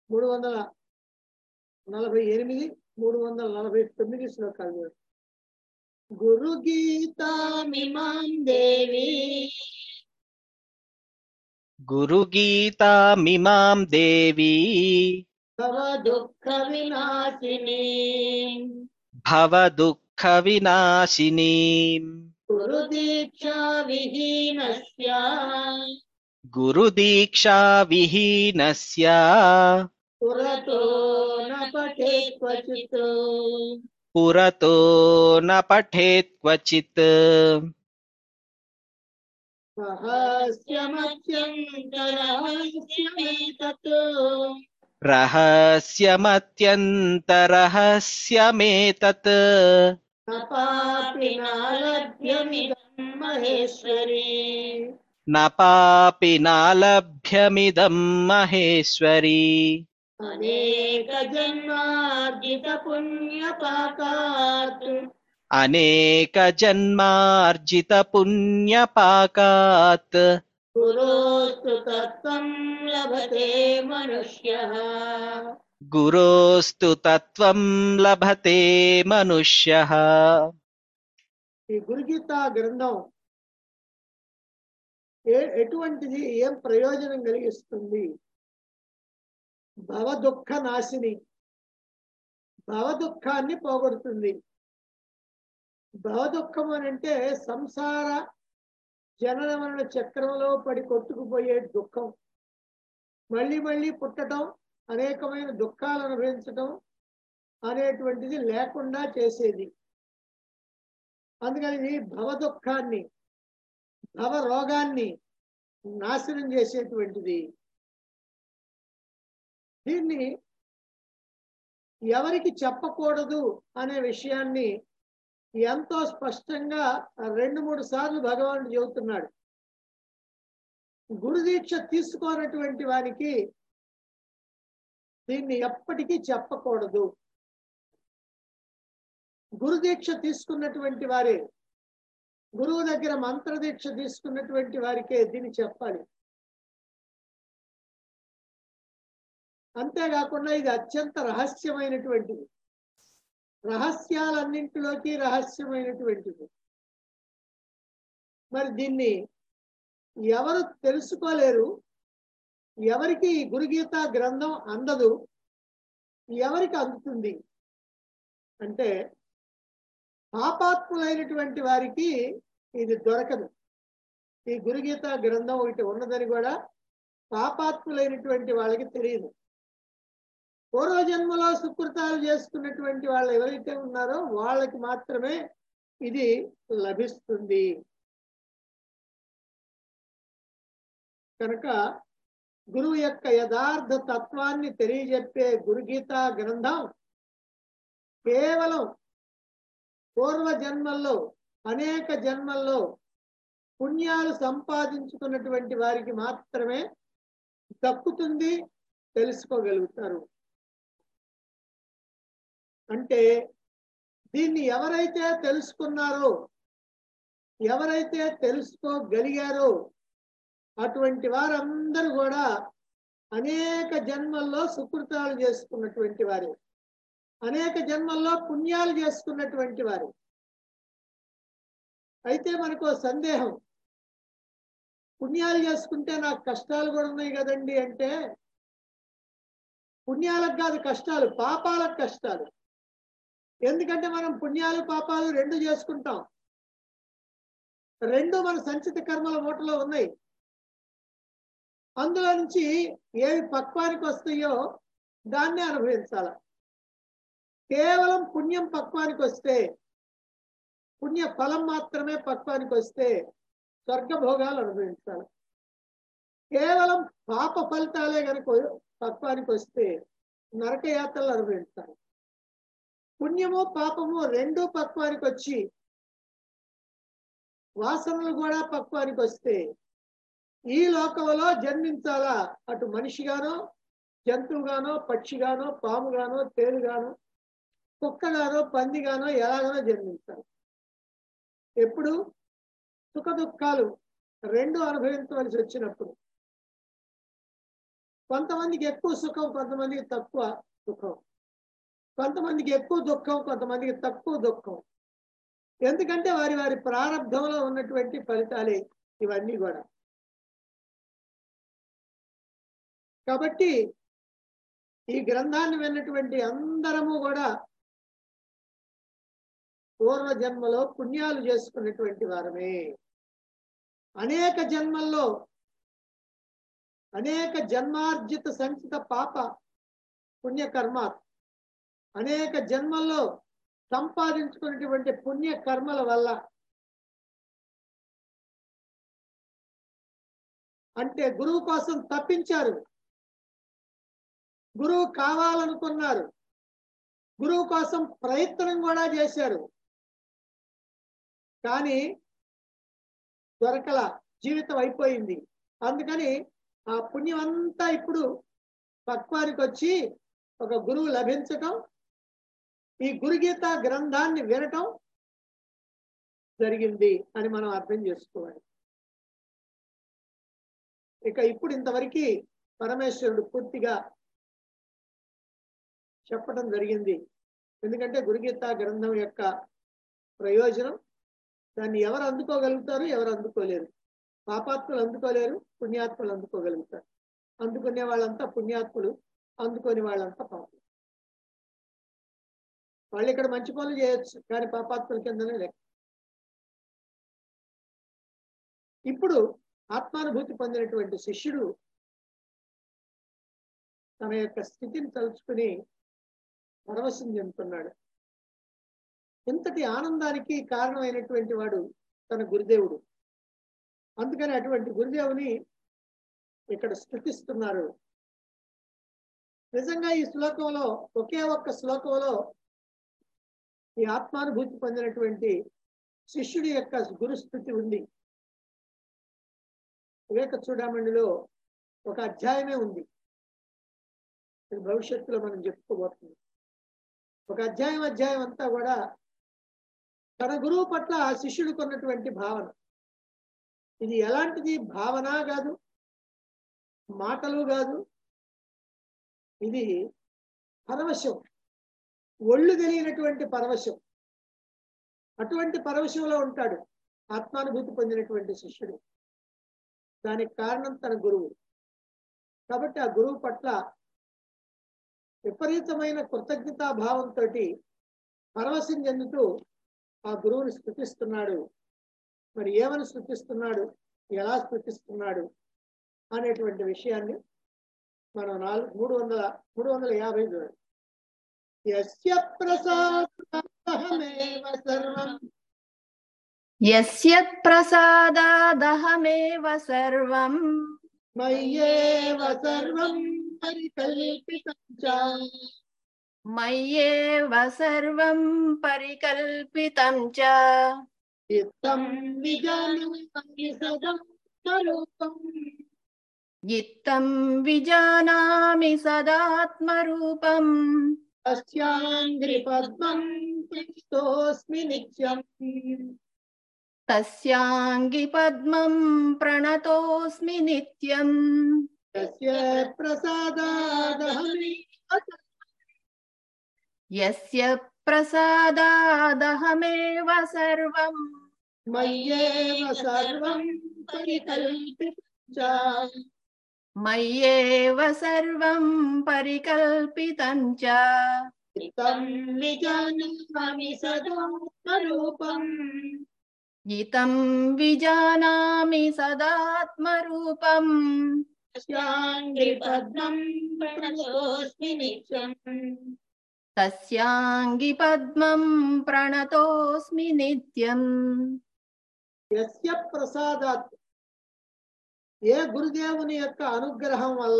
మూడు వందల నలభై ఎనిమిది మూడు వందల నలభై తొమ్మిది శ్లోకాలు గురు గీతామిమాం దేవి గురుగీతామిమాం దేవీ భవ దుఃఖ వినాశిని భవదుఃఖ వినాశినీం గురు దీక్షా విహీనస్య గురుదీక్షా విహీనస్య పురతో న పఠే క్వచిత్ పురతో న పఠేత్ క్వచిత్ రహస్యమత్యంతరహస్యమేతత్ రహస్యమత్యంతరహస్యమేతత్ నపాపి నాలభ్యమిదం మహేశ్వరీ న పాపి నాలభ్యమిదం మహేశ్వరీ అనేక జన్మార్జిత పుణ్య పాకాత్ అనేక జన్మార్జిత పుణ్యపాకాత్ గురోస్తు తత్వం లభతే మనుష్య గురోస్తు తత్వం లభతే మనుష్యః ఈ గురుగీత గ్రంథం ఏ ఎటువంటిది ఏం ప్రయోజనం కలిగిస్తుంది భవ దుఃఖ నాశిని భవ దుఃఖాన్ని పోగొడుతుంది భవ దుఃఖం అని అంటే సంసార జనన మరణ చక్రంలో పడి కొట్టుకుపోయే దుఃఖం మళ్ళీ మళ్ళీ పుట్టడం అనేకమైన దుఃఖాలు అనుభవించడం అనేటువంటిది లేకుండా చేసేది అందుకని ఇది భవ దుఃఖాన్ని భవ రోగాన్ని నాశనం చేసేటువంటిది దీన్ని ఎవరికి చెప్పకూడదు అనే విషయాన్ని ఎంతో స్పష్టంగా రెండు మూడు సార్లు భగవానుడు చెబుతున్నాడు గురు దీక్ష తీసుకోనటువంటి వానికి దీన్ని ఎప్పటికీ చెప్పకూడదు గురు దీక్ష తీసుకున్నటువంటి వారే గురువు దగ్గర మంత్ర దీక్ష తీసుకున్నటువంటి వారికే దీన్ని చెప్పాలి అంతేకాకుండా ఇది అత్యంత రహస్యమైనటువంటిది రహస్యాలన్నింటిలోకి రహస్యమైనటువంటిది మరి దీన్ని ఎవరు తెలుసుకోలేరు ఎవరికి ఈ గురుగీత గ్రంథం అందదు ఎవరికి అందుతుంది అంటే పాపాత్ములైనటువంటి వారికి ఇది దొరకదు ఈ గురుగీత గ్రంథం ఒకటి ఉన్నదని కూడా పాపాత్ములైనటువంటి వాళ్ళకి తెలియదు పూర్వజన్మలో సుకృతాలు చేసుకున్నటువంటి వాళ్ళు ఎవరైతే ఉన్నారో వాళ్ళకి మాత్రమే ఇది లభిస్తుంది కనుక గురువు యొక్క యథార్థ తత్వాన్ని తెలియజెప్పే గురుగీత గ్రంథం కేవలం పూర్వ జన్మల్లో అనేక జన్మల్లో పుణ్యాలు సంపాదించుకున్నటువంటి వారికి మాత్రమే దక్కుతుంది తెలుసుకోగలుగుతారు అంటే దీన్ని ఎవరైతే తెలుసుకున్నారో ఎవరైతే తెలుసుకోగలిగారో అటువంటి వారందరూ కూడా అనేక జన్మల్లో సుకృతాలు చేసుకున్నటువంటి వారు అనేక జన్మల్లో పుణ్యాలు చేసుకున్నటువంటి వారు అయితే మనకు సందేహం పుణ్యాలు చేసుకుంటే నాకు కష్టాలు కూడా ఉన్నాయి కదండి అంటే పుణ్యాలకు కాదు కష్టాలు పాపాలకు కష్టాలు ఎందుకంటే మనం పుణ్యాలు పాపాలు రెండు చేసుకుంటాం రెండు మన సంచిత కర్మల మూటలో ఉన్నాయి అందులో నుంచి ఏవి పక్వానికి వస్తాయో దాన్నే అనుభవించాల కేవలం పుణ్యం పక్వానికి వస్తే పుణ్య ఫలం మాత్రమే పక్వానికి వస్తే స్వర్గ భోగాలు అనుభవించాలి కేవలం పాప ఫలితాలే కనుక పక్వానికి వస్తే నరకయాత్రలు అనుభవించాలి పుణ్యము పాపము రెండూ పక్వానికి వచ్చి వాసనలు కూడా పక్వానికి వస్తే ఈ లోకంలో జన్మించాలా అటు మనిషిగానో జంతువుగానో పక్షిగానో పాముగానో తేలుగానో కుక్కగానో పందిగానో ఎలాగానో జన్మించాలి ఎప్పుడు సుఖ దుఃఖాలు రెండు అనుభవించవలసి వచ్చినప్పుడు కొంతమందికి ఎక్కువ సుఖం కొంతమందికి తక్కువ సుఖం కొంతమందికి ఎక్కువ దుఃఖం కొంతమందికి తక్కువ దుఃఖం ఎందుకంటే వారి వారి ప్రారంభంలో ఉన్నటువంటి ఫలితాలే ఇవన్నీ కూడా కాబట్టి ఈ గ్రంథాన్ని విన్నటువంటి అందరము కూడా పూర్వ జన్మలో పుణ్యాలు చేసుకున్నటువంటి వారమే అనేక జన్మల్లో అనేక జన్మార్జిత సంచిత పాప పుణ్యకర్మ అనేక జన్మల్లో సంపాదించుకున్నటువంటి పుణ్య కర్మల వల్ల అంటే గురువు కోసం తప్పించారు గురువు కావాలనుకున్నారు గురువు కోసం ప్రయత్నం కూడా చేశారు కానీ దొరకల జీవితం అయిపోయింది అందుకని ఆ పుణ్యం అంతా ఇప్పుడు పక్వానికి వచ్చి ఒక గురువు లభించటం ఈ గురుగీత గ్రంథాన్ని వినటం జరిగింది అని మనం అర్థం చేసుకోవాలి ఇక ఇప్పుడు ఇంతవరకు పరమేశ్వరుడు పూర్తిగా చెప్పడం జరిగింది ఎందుకంటే గురుగీత గ్రంథం యొక్క ప్రయోజనం దాన్ని ఎవరు అందుకోగలుగుతారు ఎవరు అందుకోలేరు పాపాత్ములు అందుకోలేరు పుణ్యాత్ములు అందుకోగలుగుతారు అందుకునే వాళ్ళంతా పుణ్యాత్ములు అందుకొని వాళ్ళంతా పాపం వాళ్ళు ఇక్కడ మంచి పనులు చేయొచ్చు కానీ పాపాత్ముల కిందనే లెక్క ఇప్పుడు ఆత్మానుభూతి పొందినటువంటి శిష్యుడు తన యొక్క స్థితిని తలుచుకుని పరవశం చెందుతున్నాడు ఇంతటి ఆనందానికి కారణమైనటువంటి వాడు తన గురుదేవుడు అందుకని అటువంటి గురుదేవుని ఇక్కడ స్థుతిస్తున్నారు నిజంగా ఈ శ్లోకంలో ఒకే ఒక్క శ్లోకంలో ఈ ఆత్మానుభూతి పొందినటువంటి శిష్యుడి యొక్క గురుస్థుతి ఉంది వివేక చూడమండిలో ఒక అధ్యాయమే ఉంది ఇది భవిష్యత్తులో మనం చెప్పుకోబోతుంది ఒక అధ్యాయం అధ్యాయం అంతా కూడా తన గురువు పట్ల ఆ శిష్యుడికి ఉన్నటువంటి భావన ఇది ఎలాంటిది భావన కాదు మాటలు కాదు ఇది పరవశం ఒళ్ళు తెలియనటువంటి పరవశం అటువంటి పరవశంలో ఉంటాడు ఆత్మానుభూతి పొందినటువంటి శిష్యుడు దానికి కారణం తన గురువు కాబట్టి ఆ గురువు పట్ల విపరీతమైన కృతజ్ఞతా భావంతో పరవశం చెందుతూ ఆ గురువుని స్థుతిస్తున్నాడు మరి ఏమని స్థుతిస్తున్నాడు ఎలా స్థుతిస్తున్నాడు అనేటువంటి విషయాన్ని మనం నాలుగు మూడు వందల మూడు వందల యాభై చూడండి యస్య ప్రసాదమేవ సర్వం యస్యత్ప్రసాదాదహమేవ సర్వం మయ్యేవ సర్వం పరికల్పితం చ మయ్యేవ సర్వం పరికల్పితం చ చిత్తం విజానామి సదా స్వరూపం ఇత్తం విజానామి సదాత్మరూపం తస్యాంగ్రి పద్మం ప్రణతోస్మి నిత్యం తస్యాంగి పద్మం ప్రణతోస్మి నిత్యం తస్య ప్రసాదాదహమి యస్య ప్రసాదాదహమేవ సర్వం మయ్యేవ సర్వం పరికల్పితం చ మయ్యేవ సర్వం పరికల్పితం చ చిత్తం విజానామి సదా స్వరూపం ఇతం విజానామి సదాత్మరూపం తస్యాంగ్రి పద్మం ప్రణతోస్మి నిత్యం తస్యాంగి పద్మం ప్రణతోస్మి నిత్యం యస్య ప్రసాదాత్ ఏ గురుదేవుని యొక్క అనుగ్రహం వల్ల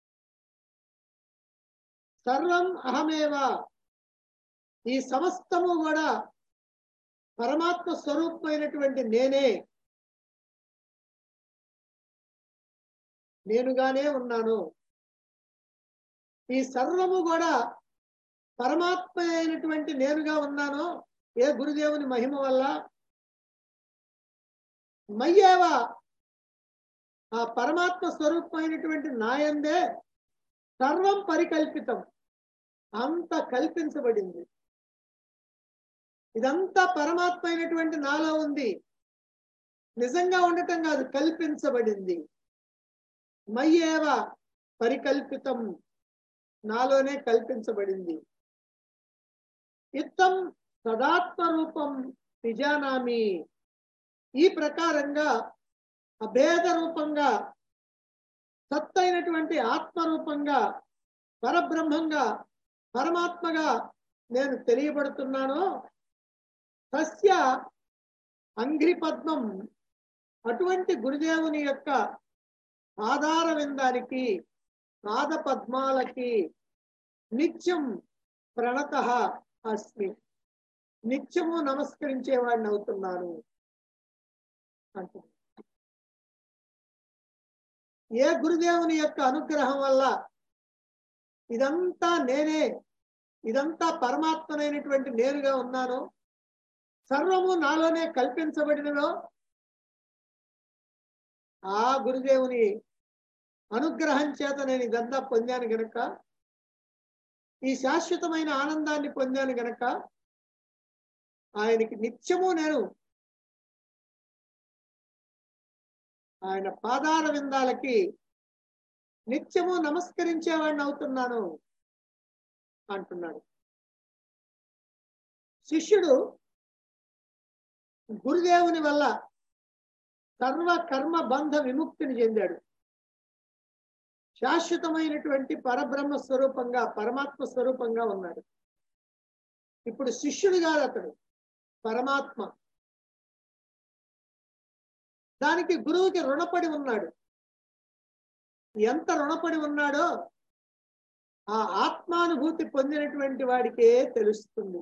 సర్వం అహమేవ ఈ సమస్తము కూడా పరమాత్మ స్వరూపమైనటువంటి నేనే నేనుగానే ఉన్నాను ఈ సర్వము కూడా పరమాత్మ అయినటువంటి నేనుగా ఉన్నాను ఏ గురుదేవుని మహిమ వల్ల మయ్యేవ ఆ పరమాత్మ స్వరూపమైనటువంటి నాయందే సర్వం పరికల్పితం అంత కల్పించబడింది ఇదంతా పరమాత్మ అయినటువంటి నాలో ఉంది నిజంగా ఉండటం కాదు కల్పించబడింది మయ్యేవ పరికల్పితం నాలోనే కల్పించబడింది ఇత్తం సదాత్మ రూపం విజానామి ఈ ప్రకారంగా అభేద రూపంగా సత్తైనటువంటి ఆత్మరూపంగా పరబ్రహ్మంగా పరమాత్మగా నేను తెలియబడుతున్నాను సస్య అంఘ్రి పద్మం అటువంటి గురుదేవుని యొక్క ఆధార విందానికి పాద పద్మాలకి నిత్యం ప్రణత అస్మి నిత్యము నమస్కరించేవాడిని అవుతున్నాను అంటున్నాడు ఏ గురుదేవుని యొక్క అనుగ్రహం వల్ల ఇదంతా నేనే ఇదంతా పరమాత్మనైనటువంటి నేనుగా ఉన్నాను సర్వము నాలోనే కల్పించబడినలో ఆ గురుదేవుని అనుగ్రహం చేత నేను ఇదంతా పొందాను గనక ఈ శాశ్వతమైన ఆనందాన్ని పొందాను గనక ఆయనకి నిత్యము నేను ఆయన పాదాల విందాలకి నిత్యము నమస్కరించేవాడిని అవుతున్నాను అంటున్నాడు శిష్యుడు గురుదేవుని వల్ల సర్వ కర్మ బంధ విముక్తిని చెందాడు శాశ్వతమైనటువంటి పరబ్రహ్మ స్వరూపంగా పరమాత్మ స్వరూపంగా ఉన్నాడు ఇప్పుడు శిష్యుడు కాదు అతడు పరమాత్మ దానికి గురువుకి రుణపడి ఉన్నాడు ఎంత రుణపడి ఉన్నాడో ఆ ఆత్మానుభూతి పొందినటువంటి వాడికే తెలుస్తుంది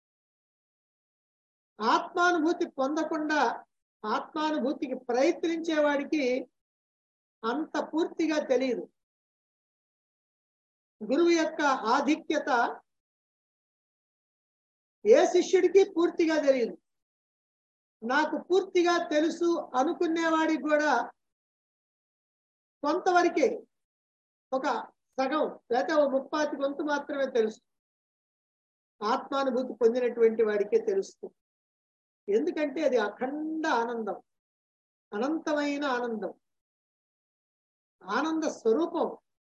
ఆత్మానుభూతి పొందకుండా ఆత్మానుభూతికి ప్రయత్నించే వాడికి అంత పూర్తిగా తెలియదు గురువు యొక్క ఆధిక్యత ఏ శిష్యుడికి పూర్తిగా తెలియదు నాకు పూర్తిగా తెలుసు అనుకునేవాడికి కూడా కొంతవరకే ఒక సగం లేకపోతే ఒక ముప్పాతి కొంత మాత్రమే తెలుసు ఆత్మానుభూతి పొందినటువంటి వాడికే తెలుస్తుంది ఎందుకంటే అది అఖండ ఆనందం అనంతమైన ఆనందం ఆనంద స్వరూపం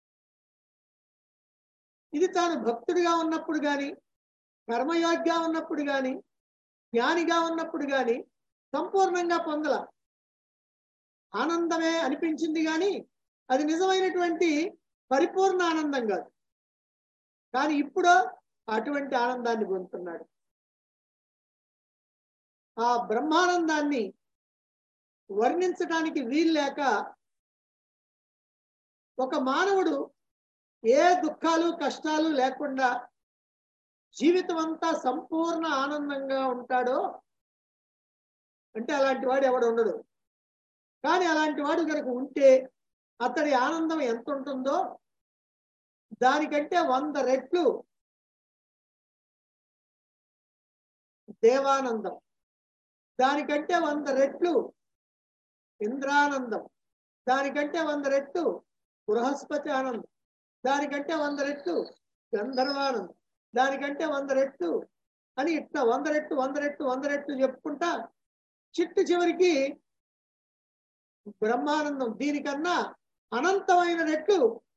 ఇది తాను భక్తుడిగా ఉన్నప్పుడు గాని కర్మయోగ్గా ఉన్నప్పుడు గాని జ్ఞానిగా ఉన్నప్పుడు గాని సంపూర్ణంగా పొందల ఆనందమే అనిపించింది కానీ అది నిజమైనటువంటి పరిపూర్ణ ఆనందం కాదు కానీ ఇప్పుడు అటువంటి ఆనందాన్ని పొందుతున్నాడు ఆ బ్రహ్మానందాన్ని వర్ణించడానికి వీల్లేక ఒక మానవుడు ఏ దుఃఖాలు కష్టాలు లేకుండా జీవితం అంతా సంపూర్ణ ఆనందంగా ఉంటాడో అంటే అలాంటి వాడు ఎవడు ఉండడు కానీ అలాంటి వాడు కనుక ఉంటే అతడి ఆనందం ఎంత ఉంటుందో దానికంటే వంద రెట్లు దేవానందం దానికంటే వంద రెట్లు ఇంద్రానందం దానికంటే వంద రెట్లు బృహస్పతి ఆనందం దానికంటే వంద రెట్లు గంధర్వానందం దానికంటే వంద రెట్లు అని ఇట్లా వంద రెట్లు వంద రెట్లు వంద రెట్లు చెప్పుకుంటా చిట్టు చివరికి బ్రహ్మానందం దీనికన్నా అనంతమైన రెట్లు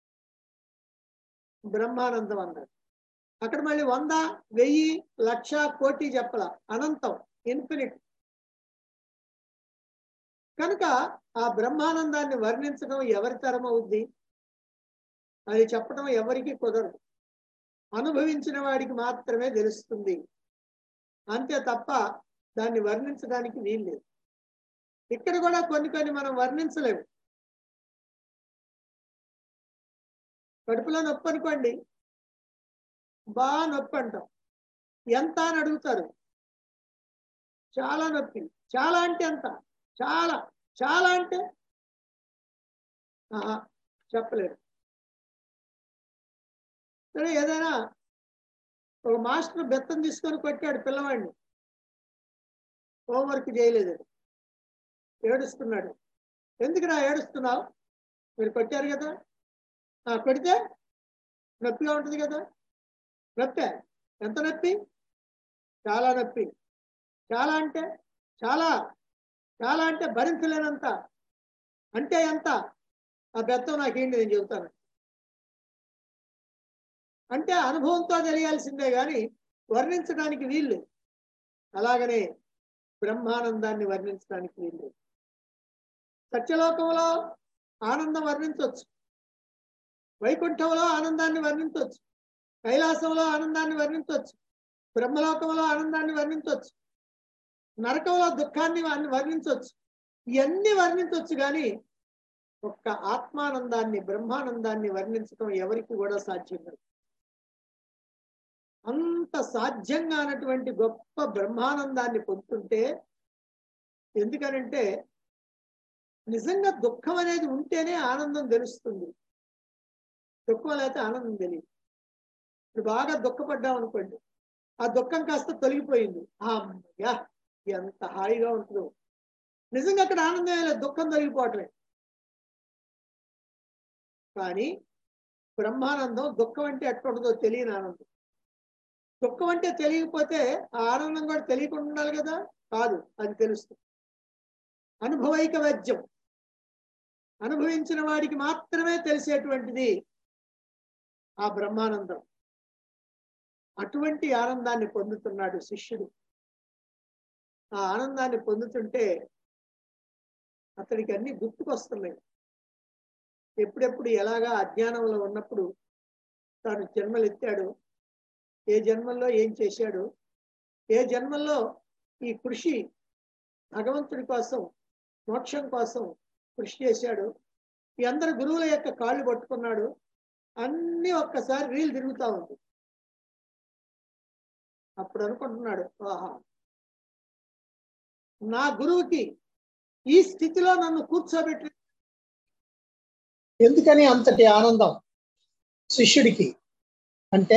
బ్రహ్మానందం అన్నాడు అక్కడ మళ్ళీ వంద వెయ్యి లక్ష కోటి చెప్పల అనంతం ఇన్ఫినిట్ కనుక ఆ బ్రహ్మానందాన్ని వర్ణించడం ఎవరి తరం అవుద్ది అది చెప్పడం ఎవరికి కుదరదు అనుభవించిన వాడికి మాత్రమే తెలుస్తుంది అంతే తప్ప దాన్ని వర్ణించడానికి వీల్లేదు ఇక్కడ కూడా కొన్ని కొన్ని మనం వర్ణించలేము కడుపులో నొప్పి అనుకోండి బాగా నొప్పి అంటాం ఎంత అని అడుగుతారు చాలా నొప్పి చాలా అంటే ఎంత చాలా చాలా అంటే ఆహా, చెప్పలేరు సరే ఏదైనా ఒక మాస్టర్ బెత్తం తీసుకొని కొట్టాడు పిల్లవాడిని హోంవర్క్ చేయలేదు ఏడుస్తున్నాడు ఎందుకురా ఏడుస్తున్నావు మీరు కొట్టారు కదా "ఆ, కొడితే నొప్పిగా ఉంటుంది కదా నొప్పే ఎంత నొప్పి చాలా నొప్పి చాలా అంటే చాలా చాలా అంటే భరించలేనంత అంటే ఎంత ఆ బెత్తం నాకేంటి నేను చెబుతాను అంటే అనుభవంతో తెలియాల్సిందే కానీ వర్ణించడానికి వీళ్ళు అలాగనే బ్రహ్మానందాన్ని వర్ణించడానికి వీళ్ళు సత్యలోకంలో ఆనందం వర్ణించవచ్చు వైకుంఠంలో ఆనందాన్ని వర్ణించవచ్చు కైలాసంలో ఆనందాన్ని వర్ణించవచ్చు బ్రహ్మలోకంలో ఆనందాన్ని వర్ణించవచ్చు నరకంలో దుఃఖాన్ని వర్ణ- వర్ణించవచ్చు ఇవన్నీ వర్ణించవచ్చు కానీ ఒక్క ఆత్మానందాన్ని బ్రహ్మానందాన్ని వర్ణించడం ఎవరికి కూడా సాధ్యం కాదు అంత సాధ్యంగా అన్నటువంటి గొప్ప బ్రహ్మానందాన్ని పొందుతుంటే ఎందుకనంటే నిజంగా దుఃఖం అనేది ఉంటేనే ఆనందం తెలుస్తుంది దుఃఖం లేకపోతే ఆనందం తెలియదు ఇప్పుడు బాగా దుఃఖపడ్డాం అనుకోండి ఆ దుఃఖం కాస్త తొలగిపోయింది అమ్మయ్యా ఎంత హాయిగా ఉంటుందో నిజంగా అక్కడ ఆనందం లేదు దుఃఖం తొలగిపోవటమే కానీ బ్రహ్మానందం దుఃఖం అంటే ఎట్లుంటుందో తెలియని ఆనందం దుఃఖం అంటే తెలియకపోతే ఆ ఆనందం కూడా తెలియకుండా ఉండాలి కదా కాదు అది తెలుస్తుంది అనుభవైక వైద్యం అనుభవించిన వాడికి మాత్రమే తెలిసేటువంటిది ఆ బ్రహ్మానందం అటువంటి ఆనందాన్ని పొందుతున్నాడు శిష్యుడు ఆ ఆనందాన్ని పొందుతుంటే అతడికి అన్ని గుర్తుకొస్తున్నాయి ఎప్పుడెప్పుడు ఎలాగా అజ్ఞానంలో ఉన్నప్పుడు తాను జన్మలెత్తాడు ఏ జన్మల్లో ఏం చేశాడు ఏ జన్మల్లో ఈ కృషి భగవంతుడి కోసం మోక్షం కోసం కృషి చేశాడు ఈ అందరు గురువుల యొక్క కాళ్ళు పట్టుకున్నాడు అన్ని ఒక్కసారి రీల్ తిరుగుతా ఉంది అప్పుడు అనుకుంటున్నాడు ఆహా నా గురువుకి ఈ స్థితిలో నన్ను కూర్చోబెట్టి ఎందుకని అంతటి ఆనందం శిష్యుడికి అంటే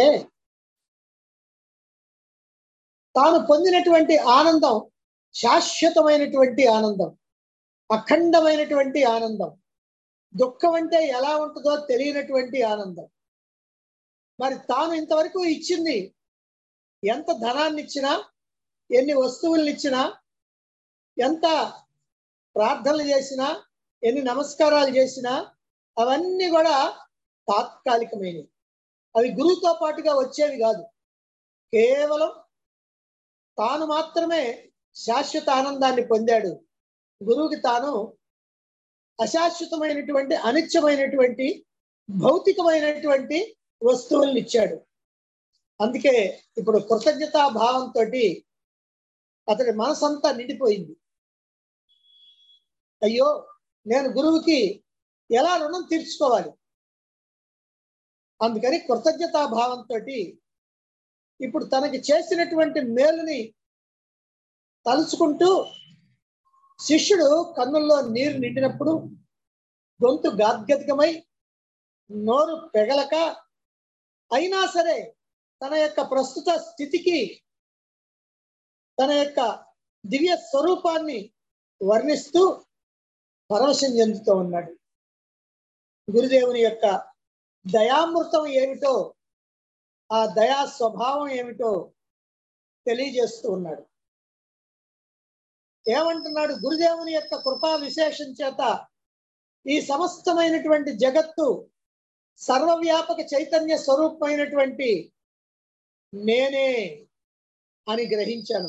తాను పొందినటువంటి ఆనందం శాశ్వతమైనటువంటి ఆనందం అఖండమైనటువంటి ఆనందం దుఃఖం అంటే ఎలా ఉంటుందో తెలియనటువంటి ఆనందం మరి తాను ఇంతవరకు ఇచ్చింది ఎంత ధనాన్ని ఇచ్చినా ఎన్ని వస్తువుల్ని ఇచ్చినా ఎంత ప్రార్థనలు చేసినా ఎన్ని నమస్కారాలు చేసినా అవన్నీ కూడా తాత్కాలికమైనవి అవి గురువుతో పాటుగా వచ్చేవి కాదు కేవలం తాను మాత్రమే శాశ్వత ఆనందాన్ని పొందాడు గురువుకి తాను అశాశ్వతమైనటువంటి అనిత్యమైనటువంటి భౌతికమైనటువంటి వస్తువుల్ని ఇచ్చాడు అందుకే ఇప్పుడు కృతజ్ఞతా భావంతో అతడి మనసంతా నిండిపోయింది అయ్యో నేను గురువుకి ఎలా రుణం తీర్చుకోవాలి అందుకని కృతజ్ఞతా భావంతో ఇప్పుడు తనకి చేసినటువంటి మేలుని తలుచుకుంటూ శిష్యుడు కన్నుల్లో నీరు నిండినప్పుడు గొంతు గాద్గదికమై నోరు పెగలక అయినా సరే తన యొక్క ప్రస్తుత స్థితికి తన యొక్క దివ్య స్వరూపాన్ని వర్ణిస్తూ పరవశం చెందుతూ ఉన్నాడు గురుదేవుని యొక్క దయామృతం ఏమిటో ఆ దయా స్వభావం ఏమిటో తెలియజేస్తూ ఉన్నాడు ఏమంటున్నాడు గురుదేవుని యొక్క కృపా విశేషం చేత ఈ సమస్తమైనటువంటి జగత్తు సర్వవ్యాపక చైతన్య స్వరూపమైనటువంటి నేనే అని గ్రహించాను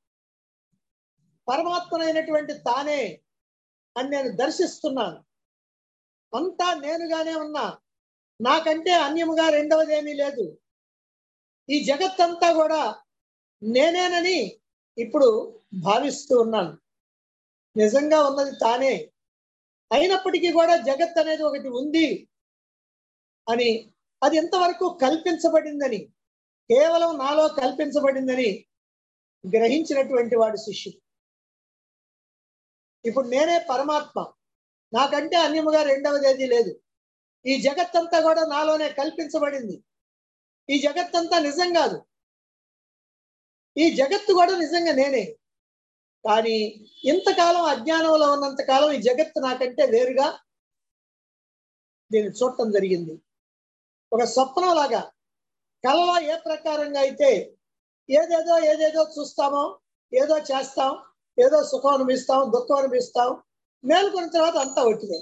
పరమాత్మనైనటువంటి తానే అని నేను దర్శిస్తున్నాను అంతా నేనుగానే ఉన్నా నాకంటే అన్యముగా రెండవది ఏమీ లేదు ఈ జగత్తంతా కూడా నేనేనని ఇప్పుడు భావిస్తూ ఉన్నాను నిజంగా ఉన్నది తానే అయినప్పటికీ కూడా జగత్ అనేది ఒకటి ఉంది అని అది ఎంతవరకు కల్పించబడిందని కేవలం నాలో కల్పించబడిందని గ్రహించినటువంటి వాడు శిష్యుడు ఇప్పుడు నేనే పరమాత్మ నాకంటే అన్యముగా రెండవది ఏది లేదు ఈ జగత్తంతా కూడా నాలోనే కల్పించబడింది ఈ జగత్తంతా నిజం కాదు ఈ జగత్తు కూడా నిజంగా నేనే కానీ ఇంతకాలం అజ్ఞానంలో ఉన్నంత కాలం ఈ జగత్తు నాకంటే వేరుగా దీన్ని చూడటం జరిగింది ఒక స్వప్నం లాగా కళలో ఏ ప్రకారంగా అయితే ఏదేదో ఏదేదో చూస్తామో ఏదో చేస్తాం ఏదో సుఖం అనిపిస్తాం దుఃఖం అనిపిస్తాం మేలుకున్న తర్వాత అంతా ఒట్టిదే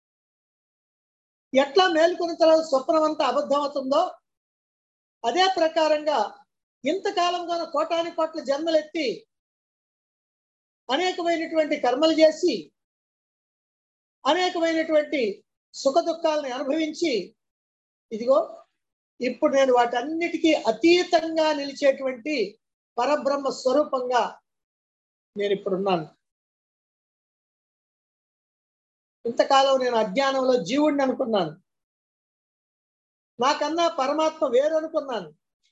ఎట్లా మేలుకున్న తర్వాత స్వప్నం అంతా అబద్ధం అవుతుందో అదే ప్రకారంగా ఇంతకాలంగా కోటాని కోట్ల జన్మలెత్తి అనేకమైనటువంటి కర్మలు చేసి అనేకమైనటువంటి సుఖ దుఃఖాలని అనుభవించి ఇదిగో ఇప్పుడు నేను వాటన్నిటికీ అతీతంగా నిలిచేటువంటి పరబ్రహ్మ స్వరూపంగా నేను ఇప్పుడున్నాను ఇంతకాలం నేను అజ్ఞానంలో జీవుడిని అనుకున్నాను నాకన్నా పరమాత్మ వేరు అనుకున్నాను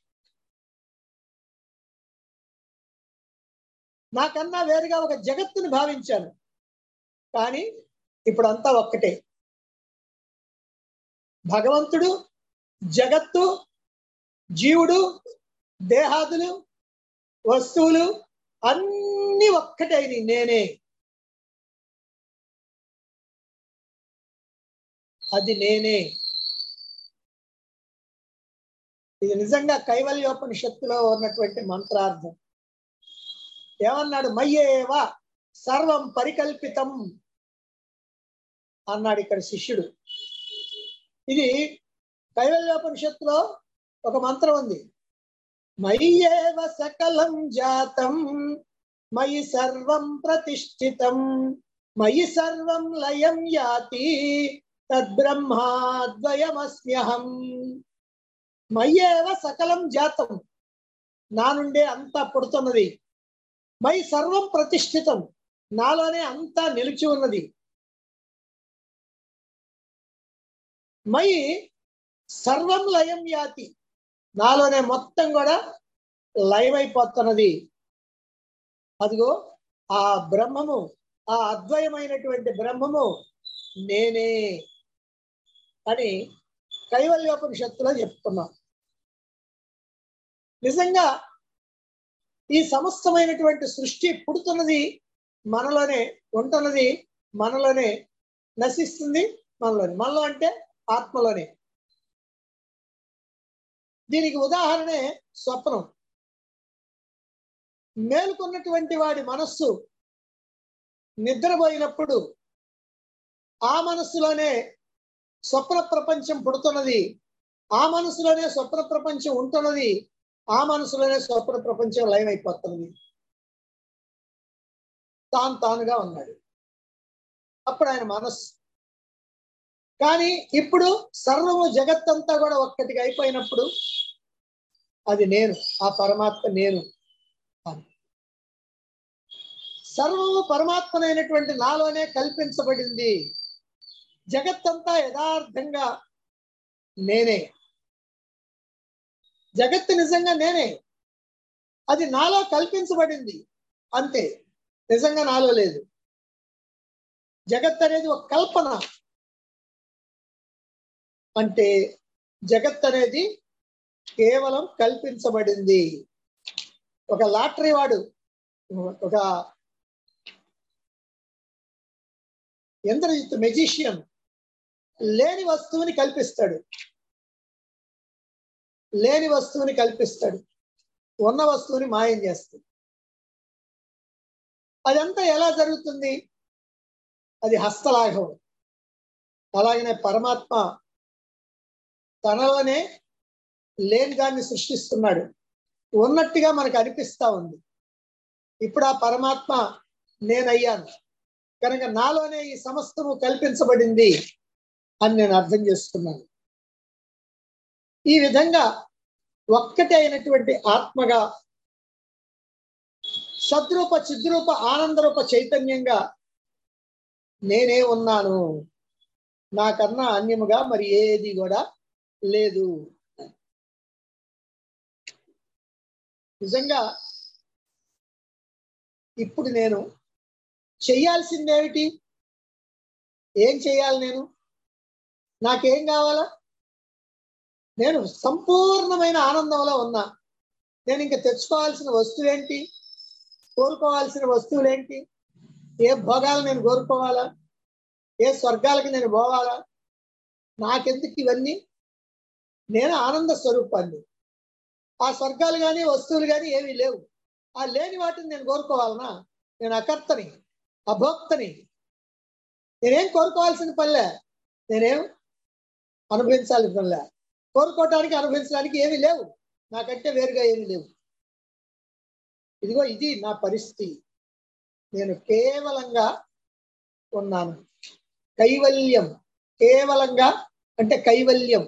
నాకన్నా వేరుగా ఒక జగత్తుని భావించాను కానీ ఇప్పుడు అంతా ఒక్కటే భగవంతుడు జగత్తు జీవుడు దేహాదులు వస్తువులు అన్ని ఒక్కటైనవి నేనే అది నేనే ఇది నిజంగా కైవల్యోపనిషత్తులో ఉన్నటువంటి మంత్రార్థం ఏమన్నాడు మయ్యేవ సర్వం పరికల్పితం అన్నాడు ఇక్కడ శిష్యుడు ఇది కైవల్యోపనిషత్తులో ఒక మంత్రం ఉంది మయ్యేవ సకలం జాతం మయి సర్వం ప్రతిష్ఠితం మయి సర్వం లయం యాతి తద్బ్రహ్మాద్వయమస్మ్యహం మయ్యేవ సకలం జాతం నా నుండే అంతా పుడుతున్నది మై సర్వం ప్రతిష్ఠితం నాలోనే అంతా నిలిచి ఉన్నది మై సర్వం లయం యాతి నాలోనే మొత్తం కూడా లయమైపోతున్నది అదిగో ఆ బ్రహ్మము ఆ అద్వయమైనటువంటి బ్రహ్మము నేనే అని కైవల్యోపనిషత్తులో చెప్తున్నాం నిజంగా ఈ సమస్తమైనటువంటి సృష్టి పుడుతున్నది మనలోనే ఉంటున్నది మనలోనే నశిస్తుంది మనలోనే మనలో అంటే ఆత్మలోనే దీనికి ఉదాహరణే స్వప్నం మేలుకున్నటువంటి వాడి మనస్సు నిద్రపోయినప్పుడు ఆ మనస్సులోనే స్వప్న ప్రపంచం పుడుతున్నది ఆ మనసులోనే స్వప్న ప్రపంచం ఉంటున్నది ఆ మనసులోనే స్వప్న ప్రపంచం లయం అయిపోతుంది తాను తానుగా ఉన్నాడు అప్పుడు ఆయన మనస్సు కానీ ఇప్పుడు సర్వము జగత్తంతా కూడా ఒక్కటిగా అయిపోయినప్పుడు అది నేను ఆ పరమాత్మ నేను అని సర్వము పరమాత్మనైనటువంటి నాలోనే కల్పించబడింది జగత్తంతా యథార్థంగా నేనే జగత్తు నిజంగా నేనే అది నాలో కల్పించబడింది అంతే నిజంగా నాలో లేదు జగత్ అనేది ఒక కల్పన అంటే జగత్ అనేది కేవలం కల్పించబడింది ఒక లాటరీ వాడు ఒక ఎంద్రజిత్ మెజిషియన్ లేని వస్తువుని కల్పిస్తాడు లేని వస్తువుని కల్పిస్తాడు ఉన్న వస్తువుని మాయం చేస్తాడు అదంతా ఎలా జరుగుతుంది అది హస్తలాఘవం అలాగనే పరమాత్మ తనలోనే లేని దాన్ని సృష్టిస్తున్నాడు ఉన్నట్టుగా మనకు అనిపిస్తా ఉంది ఇప్పుడు ఆ పరమాత్మ నేనయ్యాను కనుక నాలోనే ఈ సమస్తము కల్పించబడింది అని నేను అర్థం చేసుకున్నాను ఈ విధంగా ఒక్కటే అయినటువంటి ఆత్మగా సద్రూప చిద్రూప ఆనందరూప చైతన్యంగా నేనే ఉన్నాను నాకన్నా అన్యముగా మరి ఏది కూడా లేదు నిజంగా ఇప్పుడు నేను చెయ్యాల్సిందేమిటి ఏం చెయ్యాలి నేను నాకేం కావాలా నేను సంపూర్ణమైన ఆనందంలో ఉన్నా నేను ఇంకా తెచ్చుకోవాల్సిన వస్తువేంటి కోరుకోవాల్సిన వస్తువులేంటి ఏ భోగాలు నేను కోరుకోవాలా ఏ స్వర్గాలకి నేను పోవాలా నాకెందుకు ఇవన్నీ నేను ఆనంద స్వరూపాన్ని ఆ స్వర్గాలు కానీ వస్తువులు కానీ ఏమీ లేవు ఆ లేని వాటిని నేను కోరుకోవాలనా నేను అకర్తని అభోక్తని నేనేం కోరుకోవాల్సిన పనిలే నేనేం అనుభవించాల్సిన పనిలే కోరుకోవటానికి అనుభవించడానికి ఏమీ లేవు నాకంటే వేరుగా ఏమీ లేవు ఇదిగో ఇది నా పరిస్థితి నేను కేవలంగా ఉన్నాను కైవల్యం కేవలంగా అంటే కైవల్యం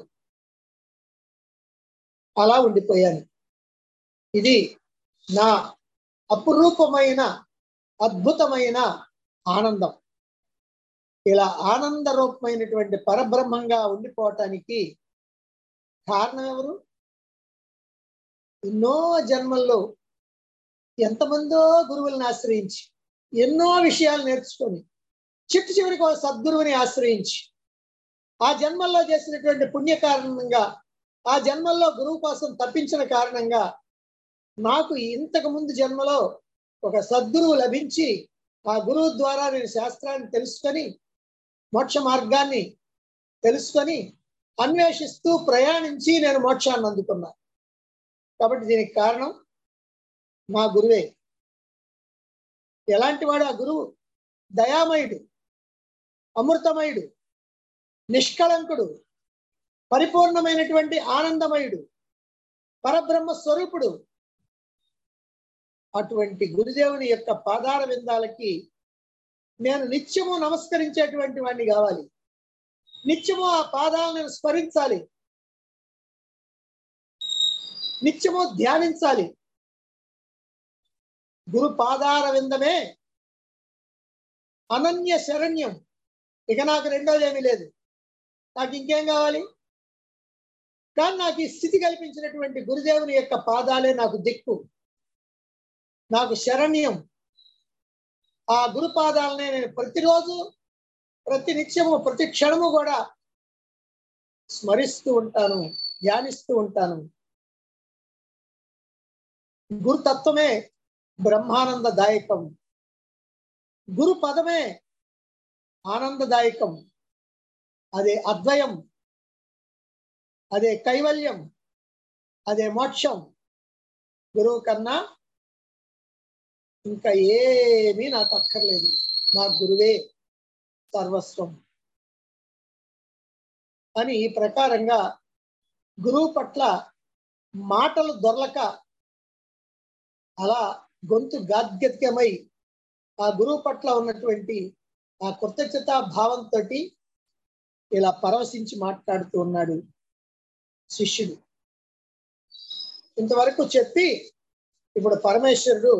అలా ఉండిపోయాను ఇది నా అపురూపమైన అద్భుతమైన ఆనందం ఇలా ఆనంద రూపమైనటువంటి పరబ్రహ్మంగా ఉండిపోవటానికి కారణం ఎవరు ఎన్నో జన్మల్లో ఎంతమందో గురువులను ఆశ్రయించి ఎన్నో విషయాలు నేర్చుకొని చిట్టు చివరికి ఒక సద్గురువుని ఆశ్రయించి ఆ జన్మల్లో చేసినటువంటి పుణ్య కారణంగా ఆ జన్మల్లో గురువు కోసం తప్పించిన కారణంగా నాకు ఇంతకు ముందు జన్మలో ఒక సద్గురువు లభించి ఆ గురువు ద్వారా నేను శాస్త్రాన్ని తెలుసుకొని మోక్ష మార్గాన్ని తెలుసుకొని అన్వేషిస్తూ ప్రయాణించి నేను మోక్షాన్ని అందుకున్నా కాబట్టి దీనికి కారణం మా గురువే ఎలాంటి వాడు ఆ గురువు దయామయుడు అమృతమయుడు నిష్కళంకుడు పరిపూర్ణమైనటువంటి ఆనందమయుడు పరబ్రహ్మ స్వరూపుడు అటువంటి గురుదేవుని యొక్క పాదార విందాలకి నేను నిత్యము నమస్కరించేటువంటి వాడిని కావాలి నిత్యము ఆ పాదాలను స్మరించాలి నిత్యము ధ్యానించాలి గురు పాదార విందమే అనన్య శరణ్యం ఇక నాకు రెండోది ఏమీ లేదు నాకు ఇంకేం కావాలి కానీ నాకు ఈ స్థితి కల్పించినటువంటి గురుదేవుని యొక్క పాదాలే నాకు దిక్కు నాకు శరణ్యం ఆ గురు పాదాలనే నేను ప్రతిరోజు ప్రతి నిత్యము ప్రతి క్షణము కూడా స్మరిస్తూ ఉంటాను ధ్యానిస్తూ ఉంటాను గురుతత్వమే బ్రహ్మానందదాయకం గురు పదమే ఆనందదాయకం అదే అద్వయం అదే కైవల్యం అదే మోక్షం గురువు కన్నా ఇంకా ఏమీ నాకు అక్కర్లేదు నా గురువే సర్వస్వం అని ఈ ప్రకారంగా గురువు పట్ల మాటలు దొరలక అలా గొంతు గాద్గత్యమై ఆ గురువు పట్ల ఉన్నటువంటి ఆ కృతజ్ఞత భావంతో ఇలా పరవశించి మాట్లాడుతూ ఉన్నాడు శిష్యుడు ఇంతవరకు చెప్పి ఇప్పుడు పరమేశ్వరుడు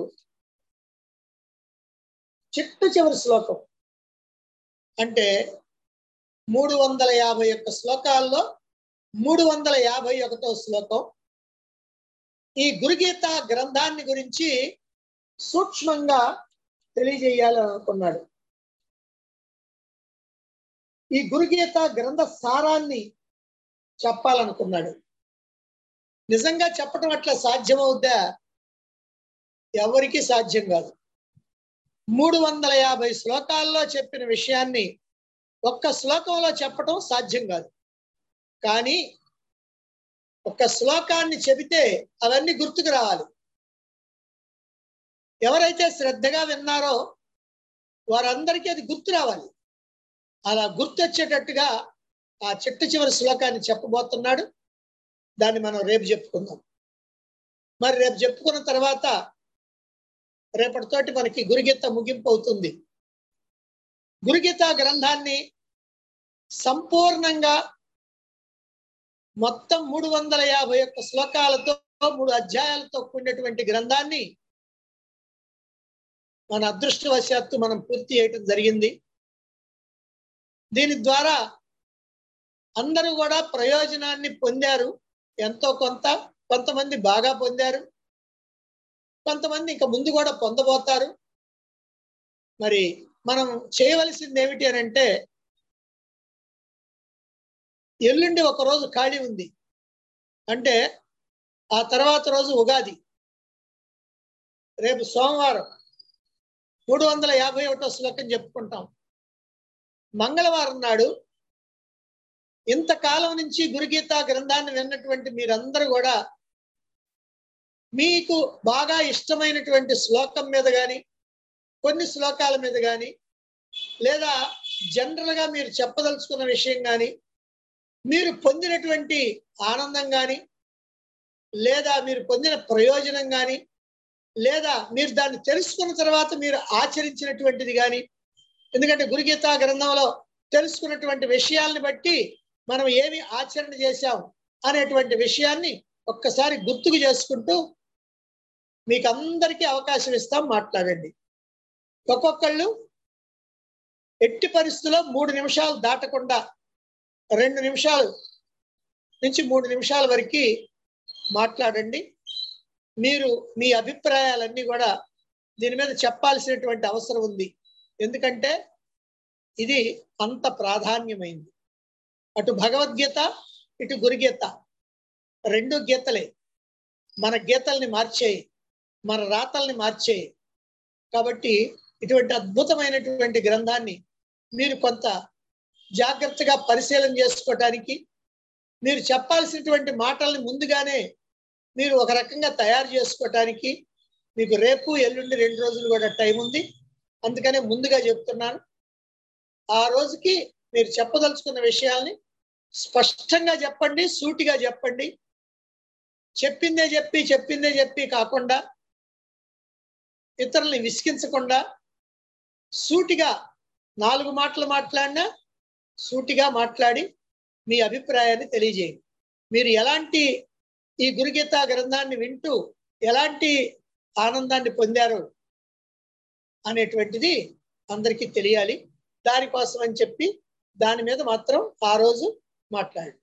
చిట్ట చివరి శ్లోకం అంటే మూడు వందల యాభై ఒక్క శ్లోకాల్లో మూడు వందల యాభై ఒకటో శ్లోకం ఈ గురుగీత గ్రంథాన్ని గురించి సూక్ష్మంగా తెలియజేయాలని అనుకున్నాడు ఈ గురుగీత గ్రంథ సారాన్ని చెప్పాలనుకున్నాడు నిజంగా చెప్పటం అట్లా సాధ్యమవుద్దా ఎవరికి సాధ్యం కాదు మూడు వందల యాభై శ్లోకాల్లో చెప్పిన విషయాన్ని ఒక్క శ్లోకంలో చెప్పటం సాధ్యం కాదు కానీ ఒక్క శ్లోకాన్ని చెబితే అవన్నీ గుర్తుకు రావాలి ఎవరైతే శ్రద్ధగా విన్నారో వారందరికీ అది గుర్తు రావాలి అలా గుర్తొచ్చేటట్టుగా ఆ చిట్ట చివరి శ్లోకాన్ని చెప్పబోతున్నాడు దాన్ని మనం రేపు చెప్పుకుందాం మరి రేపు చెప్పుకున్న తర్వాత రేపటితోటి మనకి గురుగీత ముగింపు అవుతుంది గురుగీత గ్రంథాన్ని సంపూర్ణంగా మొత్తం మూడు వందల యాభై ఒక్క శ్లోకాలతో మూడు అధ్యాయాలతో కూడినటువంటి గ్రంథాన్ని మన అదృష్టవశాత్తు మనం పూర్తి చేయటం జరిగింది దీని ద్వారా అందరూ కూడా ప్రయోజనాన్ని పొందారు ఎంతో కొంత కొంతమంది బాగా పొందారు కొంతమంది ఇంకా ముందు కూడా పొందబోతారు మరి మనం చేయవలసింది ఏమిటి అని అంటే ఎల్లుండి ఒక రోజు ఖాళీ ఉంది అంటే ఆ తర్వాత రోజు ఉగాది రేపు సోమవారం మూడు వందల యాభై ఒకటో శ్లోకం చెప్పుకుంటాం మంగళవారం నాడు ఇంతకాలం నుంచి గురుగీత గ్రంథాన్ని విన్నటువంటి మీరందరూ కూడా మీకు బాగా ఇష్టమైనటువంటి శ్లోకం మీద కానీ కొన్ని శ్లోకాల మీద కానీ లేదా జనరల్ గా మీరు చెప్పదలుచుకున్న విషయం కానీ మీరు పొందినటువంటి ఆనందం కానీ లేదా మీరు పొందిన ప్రయోజనం కానీ లేదా మీరు దాన్ని తెలుసుకున్న తర్వాత మీరు ఆచరించినటువంటిది కానీ ఎందుకంటే గురుగీత గ్రంథంలో తెలుసుకున్నటువంటి విషయాల్ని బట్టి మనం ఏమి ఆచరణ చేశాం అనేటువంటి విషయాన్ని ఒక్కసారి గుర్తుకు చేసుకుంటూ మీకు అందరికీ అవకాశం ఇస్తాం మాట్లాడండి ఒక్కొక్కళ్ళు ఎట్టి పరిస్థితుల్లో మూడు నిమిషాలు దాటకుండా రెండు నిమిషాలు నుంచి మూడు నిమిషాల వరకు మాట్లాడండి మీరు మీ అభిప్రాయాలన్నీ కూడా దీని మీద చెప్పాల్సినటువంటి అవసరం ఉంది ఎందుకంటే ఇది అంత ప్రాధాన్యమైంది అటు భగవద్గీత ఇటు గురుగీత రెండు గీతలే మన గీతల్ని మార్చేయి మన రాతల్ని మార్చేయి కాబట్టి ఇటువంటి అద్భుతమైనటువంటి గ్రంథాన్ని మీరు కొంత జాగ్రత్తగా పరిశీలన చేసుకోవటానికి మీరు చెప్పాల్సినటువంటి మాటల్ని ముందుగానే మీరు ఒక రకంగా తయారు చేసుకోవటానికి మీకు రేపు ఎల్లుండి రెండు రోజులు కూడా టైం ఉంది అందుకనే ముందుగా చెప్తున్నాను ఆ రోజుకి మీరు చెప్పదలుచుకున్న విషయాల్ని స్పష్టంగా చెప్పండి సూటిగా చెప్పండి చెప్పిందే చెప్పి చెప్పిందే చెప్పి కాకుండా ఇతరుల్ని విసిగించకుండా సూటిగా నాలుగు మాటలు మాట్లాడినా సూటిగా మాట్లాడి మీ అభిప్రాయాన్ని తెలియజేయండి మీరు ఎలాంటి ఈ గురుగీత గ్రంథాన్ని వింటూ ఎలాంటి ఆనందాన్ని పొందారు అనేటువంటిది అందరికీ తెలియాలి దానికోసం అని చెప్పి దాని మీద మాత్రం ఆ రోజు మాట్లాడండి